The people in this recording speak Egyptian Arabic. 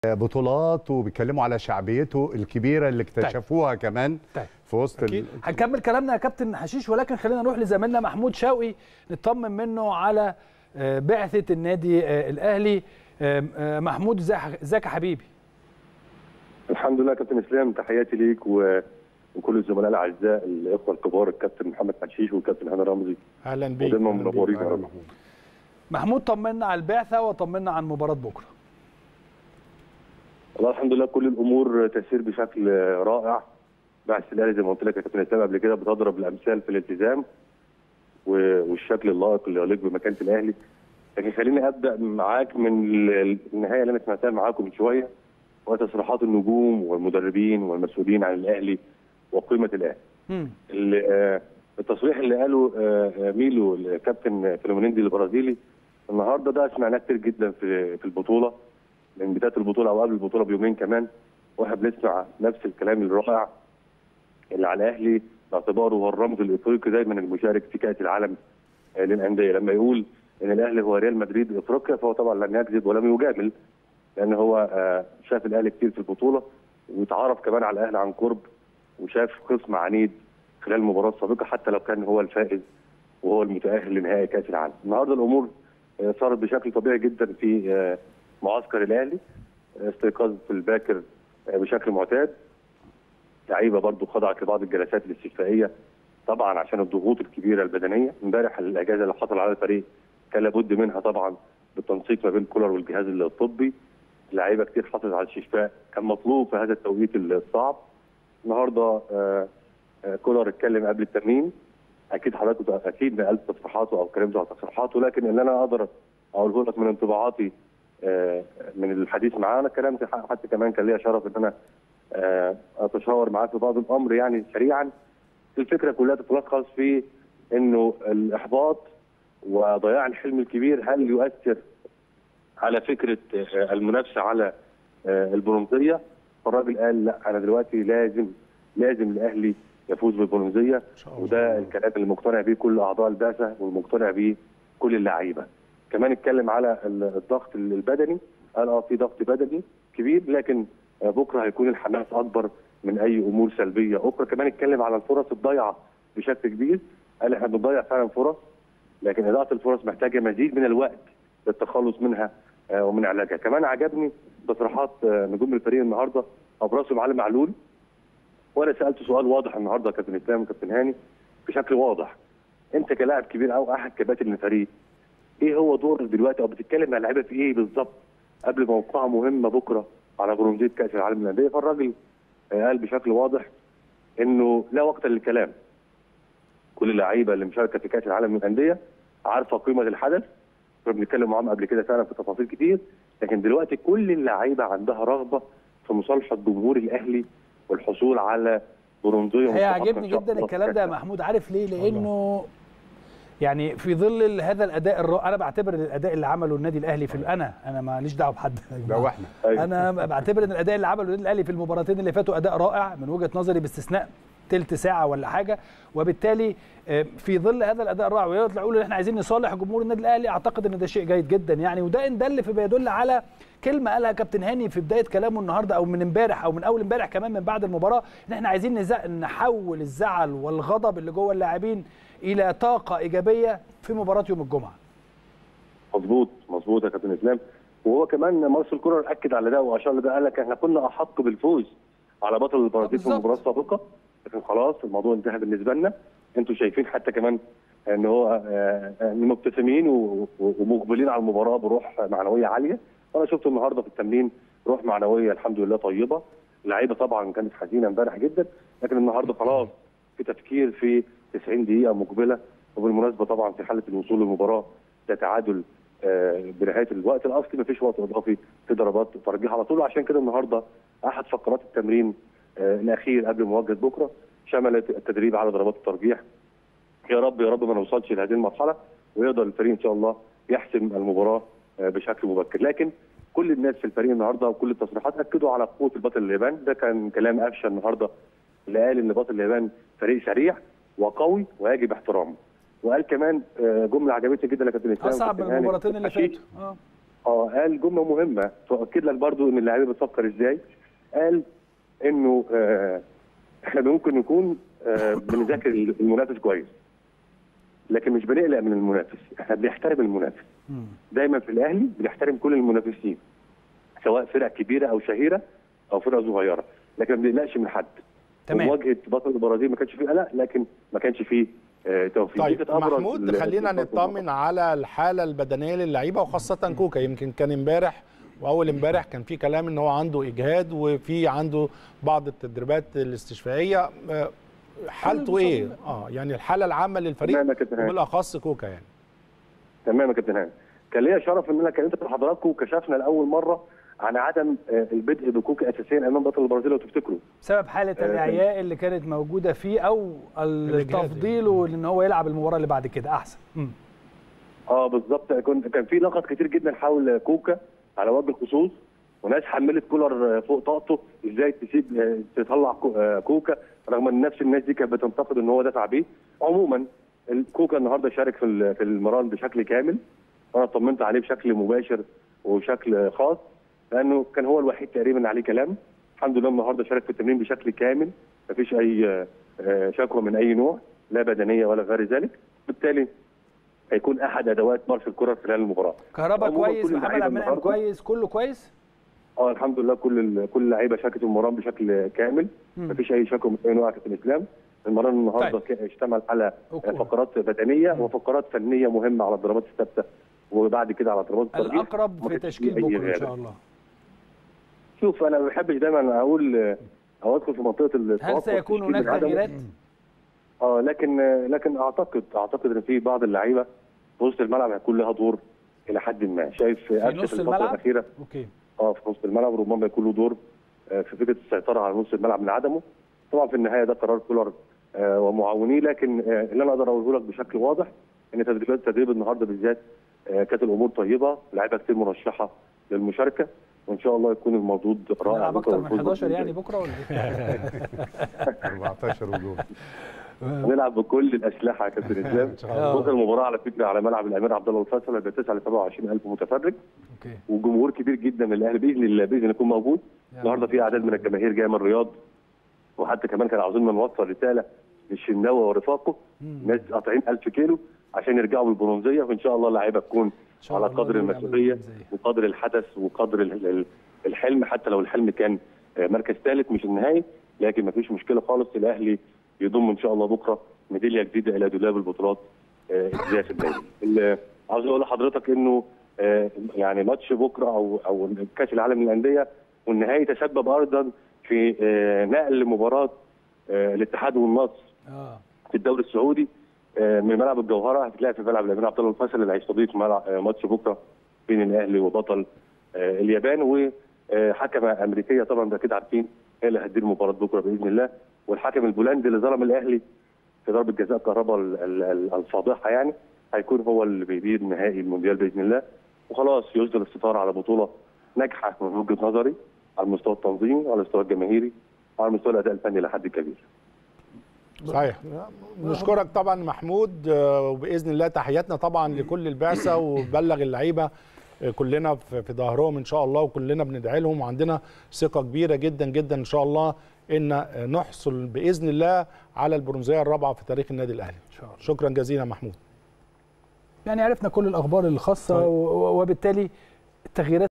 بطولات وبيتكلموا على شعبيته الكبيره اللي اكتشفوها كمان طيب. في وسط ال... أكيد. هنكمل كلامنا يا كابتن حشيش ولكن خلينا نروح لزميلنا محمود شوقي نطمن منه على آه، بعثه النادي آه، الاهلي آه، آه، محمود ازيك ازيك يا حبيبي الحمد لله كابتن اسلام تحياتي ليك و... وكل الزملاء الاعزاء الاخوه الكبار الكابتن محمد حشيش والكابتن هاني رمزي اهلا بيك ودايما أهلاً بيك. منورين يا أهلا رب. محمود. محمود طمنا على البعثه وطمنا عن مباراه بكره والله الحمد لله كل الامور تسير بشكل رائع بعث الاهلي زي ما قلت لك يا كابتن اسلام قبل كده بتضرب الامثال في الالتزام و- والشكل اللائق اللي يليق بمكانه الاهلي لكن خليني ابدا معاك من ال- النهايه اللي انا سمعتها معاكم من شويه وتصريحات النجوم والمدربين والمسؤولين عن الاهلي وقيمه الاهلي مم. ال- آه، التصريح اللي قاله آه، آه، ميلو الكابتن فلومينيندي البرازيلي النهارده ده سمعناه كتير جدا في في البطوله من بدايه البطوله او قبل البطوله بيومين كمان واحنا بنسمع نفس الكلام الرائع اللي على الاهلي باعتباره هو الرمز الافريقي دايما المشارك في كاس العالم آه، للانديه لما يقول ان الاهلي هو ريال مدريد افريقيا فهو طبعا لم يكذب ولم يجامل لان هو آه، شاف الاهلي كتير في البطوله وتعرف كمان على الاهلي عن قرب وشاف خصم عنيد خلال المباراه السابقه حتى لو كان هو الفائز وهو المتاهل لنهائي كاس العالم. النهارده الامور آه، صارت بشكل طبيعي جدا في آه، معسكر الاهلي آه، استيقاظ في الباكر آه، بشكل معتاد لعيبه برضو خضعت لبعض الجلسات الاستشفائيه طبعا عشان الضغوط الكبيره البدنيه امبارح الاجازه اللي حصل على الفريق كان لابد منها طبعا بالتنسيق ما بين كولر والجهاز الطبي لعيبه كتير حصلت على الاستشفاء كان مطلوب في هذا التوقيت الصعب النهارده آه، آه، كولر اتكلم قبل التمرين اكيد حضرتك اكيد نقلت تصريحاته او اتكلمت على تصريحاته لكن اللي انا اقدر اقوله لك من انطباعاتي آه، من الحديث معاه انا كلامت حتى كمان كان ليا شرف ان انا آه، اتشاور معاه في بعض الامر يعني سريعا الفكره كلها تتلخص في انه الاحباط وضياع الحلم الكبير هل يؤثر على فكره آه، المنافسه على آه، البرونزيه فالراجل قال لا انا دلوقتي لازم لازم الاهلي يفوز بالبرونزيه وده الكلام اللي مقتنع بيه كل اعضاء البعثه والمقتنع بيه كل اللعيبه كمان اتكلم على ال- الضغط البدني قال اه في ضغط بدني كبير لكن آه، بكره هيكون الحماس اكبر من اي امور سلبيه اخرى كمان اتكلم على الفرص الضايعه بشكل كبير قال احنا بنضيع فعلا فرص لكن اضاعه الفرص محتاجه مزيد من الوقت للتخلص منها آه، ومن علاجها كمان عجبني تصريحات آه، نجوم الفريق النهارده ابرزهم علي معلول وانا سالته سؤال واضح النهارده يا كابتن اسلام وكابتن هاني بشكل واضح انت كلاعب كبير او احد كباتن الفريق ايه هو دورك دلوقتي او بتتكلم مع اللعيبه في ايه بالظبط قبل موقعه مهمه بكره على برونزيه كاس العالم للانديه فالراجل آه، قال بشكل واضح انه لا وقت للكلام كل اللعيبه اللي مشاركه في كاس العالم للانديه عارفه قيمه الحدث كنا بنتكلم معاهم قبل كده فعلا في تفاصيل كتير لكن دلوقتي كل اللعيبه عندها رغبه في مصالحه جمهور الاهلي والحصول على برونزيه هي مستحقة عجبني إن شاء جدا الله الكلام ده يا محمود عارف ليه لانه يعني في ظل ال- هذا الاداء الر... انا بعتبر ان الاداء اللي عمله النادي الاهلي في ال- انا انا ماليش دعوه بحد يا ده جماعة. واحنا أيوة. انا بعتبر ان الاداء اللي عمله النادي الاهلي في المباراتين اللي فاتوا اداء رائع من وجهه نظري باستثناء تلت ساعه ولا حاجه وبالتالي آه، في ظل هذا الاداء الرائع ويطلع يقولوا ان احنا عايزين نصالح جمهور النادي الاهلي اعتقد ان ده شيء جيد جدا يعني وده ان دل في بيدل على كلمه قالها كابتن هاني في بدايه كلامه النهارده او من امبارح او من اول امبارح كمان من بعد المباراه ان احنا عايزين نزع- نحول الزعل والغضب اللي جوه اللاعبين الى طاقه ايجابيه في مباراه يوم الجمعه مظبوط مظبوط يا كابتن اسلام وهو كمان مارسيل كولر اكد على ده واشار لده قال لك احنا كنا احق بالفوز على بطل البرازيل في بالظبط. المباراه السابقه لكن خلاص الموضوع انتهى بالنسبه لنا انتوا شايفين حتى كمان ان هو آه، آه، مبتسمين و- و- ومقبلين على المباراه بروح معنويه عاليه وانا شفت النهارده في التمرين روح معنويه الحمد لله طيبه اللعيبه طبعا كانت حزينه امبارح جدا لكن النهارده خلاص في تفكير في 90 دقيقه مقبله وبالمناسبه طبعا في حاله الوصول للمباراه ده تعادل آه، بنهايه الوقت الاصلي مفيش وقت اضافي في ضربات ترجيح على طول عشان كده النهارده احد فقرات التمرين آه، الاخير قبل مواجهه بكره شملت التدريب على ضربات الترجيح يا رب يا رب ما نوصلش لهذه المرحله ويقدر الفريق ان شاء الله يحسم المباراه آه، بشكل مبكر لكن كل الناس في الفريق النهارده وكل التصريحات اكدوا على قوه البطل اليابان ده كان كلام قفشه النهارده اللي قال ان بطل اليابان فريق سريع وقوي ويجب احترامه وقال كمان آه، جمله عجبتني جدا يا كابتن اسلام اصعب وكابتن من هاني المباراتين اللي حشيش. فاتوا اه اه قال جمله مهمه تؤكد لك برضو ان اللعيبه بتفكر ازاي قال انه آه احنا ممكن نكون آه بنذاكر المنافس كويس لكن مش بنقلق من المنافس احنا بنحترم المنافس مم. دايما في الاهلي بنحترم كل المنافسين سواء فرق كبيره او شهيره او فرق صغيره لكن ما بنقلقش من حد تمام. مواجهه بطل البرازيل ما كانش فيه قلق لكن ما كانش فيه آه توفيق دي طيب كانت أبرز محمود ال- خلينا النقاط نطمن على الحاله البدنيه للعيبه وخاصه كوكا يمكن كان امبارح واول امبارح كان في كلام ان هو عنده اجهاد وفي عنده بعض التدريبات الاستشفائيه آه، حالته ايه اه يعني الحاله العامه للفريق تمام يا كابتن هاني. وبالاخص كوكا يعني تمام يا كابتن هاني كان ليا شرف ان انا كلمت مع حضراتكم وكشفنا لاول مره عن عدم آه، البدء بكوكا اساسيا امام بطل البرازيل لو تفتكروا بسبب حاله آه، الاعياء اللي كانت موجوده فيه او الإجهاد. التفضيل ان هو يلعب المباراه اللي بعد كده احسن مم. اه بالظبط كنت كان في نقد كتير جدا حول كوكا على وجه الخصوص وناس حملت كولر فوق طاقته ازاي تسيب آه، تطلع كو- آه، كوكا رغم ان نفس الناس دي كانت بتنتقد ان هو دفع بيه عموما الكوكا النهارده شارك في ال- في المران بشكل كامل انا طمنت عليه بشكل مباشر وبشكل خاص لانه كان هو الوحيد تقريبا اللي عليه كلام الحمد لله النهارده شارك في التمرين بشكل كامل مفيش اي آه، آه، شكوى من اي نوع لا بدنيه ولا غير ذلك بالتالي هيكون احد ادوات مارشال كولر خلال المباراه كهربا عموماً كويس كل محمد اللعيبة عبد المنعم النهاردة- كويس كله كويس اه الحمد لله كل ال- كل اللعيبه شاركت في المران بشكل كامل مم. مفيش اي شكوى من اي نوع في الاسلام المران النهارده طيب. طيب. اشتمل على أوكي. فقرات بدنيه وفقرات فنيه مهمه على الضربات الثابته وبعد كده على ضربات الترجيح الاقرب ما في كانش تشكيل فيه أي بكره ان غياب. شاء الله شوف انا ما بحبش دايما اقول آه، او ادخل في منطقه التوقع هل سيكون والتشكيل هناك من عدمه. تغييرات اه لكن آه، لكن اعتقد اعتقد ان في بعض اللعيبه في وسط الملعب هيكون لها دور الى حد ما شايف في قفشه نص في الفتره الملعب الاخيره اوكي اه في نص الملعب ربما يكون له دور آه، في فكره السيطره على نص الملعب من عدمه طبعا في النهايه ده قرار كولر آه، ومعاونيه لكن آه، اللي انا اقدر اقوله لك بشكل واضح ان تدريبات تدريب النهارده بالذات آه، كانت الامور طيبه لعيبه كتير مرشحه للمشاركه وان شاء الله يكون المردود رائع نلعب بكرة اكتر من ونفوز 11 بإذن يعني الله. بكره ولا ايه 14 وجول هنلعب بكل الاسلحه يا كابتن اسلام الله. بكره المباراه على فكره على ملعب الامير عبد الله الفيصل هيبقى 9 ل 27000 متفرج اوكي وجمهور كبير جدا من الاهلي باذن الله باذن الله يكون موجود النهارده في اعداد من الجماهير جايه من الرياض وحتى كمان كان عاوزين نوصل رساله للشناوي ورفاقه ناس قاطعين 1000 كيلو عشان يرجعوا بالبرونزيه وان شاء الله اللعيبه تكون شاء على الله قدر نرجع المسؤوليه بالبرونزية. وقدر الحدث وقدر ال- ال- الحلم حتى لو الحلم كان آه، مركز ثالث مش النهائي لكن ما فيش مشكله خالص الاهلي يضم ان شاء الله بكره ميداليه جديده الى دولاب البطولات آه، الجايه في الدوري. ال- عاوز اقول لحضرتك انه آه، يعني ماتش بكره او او كاس العالم للانديه والنهائي تسبب ايضا في آه، نقل مباراه آه، الاتحاد والنصر اه في الدوري السعودي آه، من ملعب الجوهره هتتلعب في ملعب الامير عبد الله الفيصل اللي هيستضيف ملعب آه، ماتش بكره بين الاهلي وبطل آه، اليابان وحكمه امريكيه طبعا ده كده عارفين هي اللي هتدير مباراه بكره باذن الله والحكم البولندي اللي ظلم الاهلي في ضربه جزاء كهرباء ال- ال- ال- الفاضحه يعني هيكون هو اللي بيدير نهائي المونديال باذن الله وخلاص يصدر الستاره على بطوله ناجحه من وجهه نظري على المستوى التنظيمي وعلى المستوى الجماهيري وعلى مستوى الاداء الفني لحد كبير صحيح نشكرك طبعا محمود آه، وباذن الله تحياتنا طبعا لكل البعثه وبلغ اللعيبه آه، كلنا في في ظهرهم ان شاء الله وكلنا بندعي لهم وعندنا ثقه كبيره جدا جدا ان شاء الله ان آه، نحصل باذن الله على البرونزيه الرابعه في تاريخ النادي الاهلي ان شاء الله شكرا جزيلا محمود يعني عرفنا كل الاخبار الخاصه و- و- وبالتالي التغييرات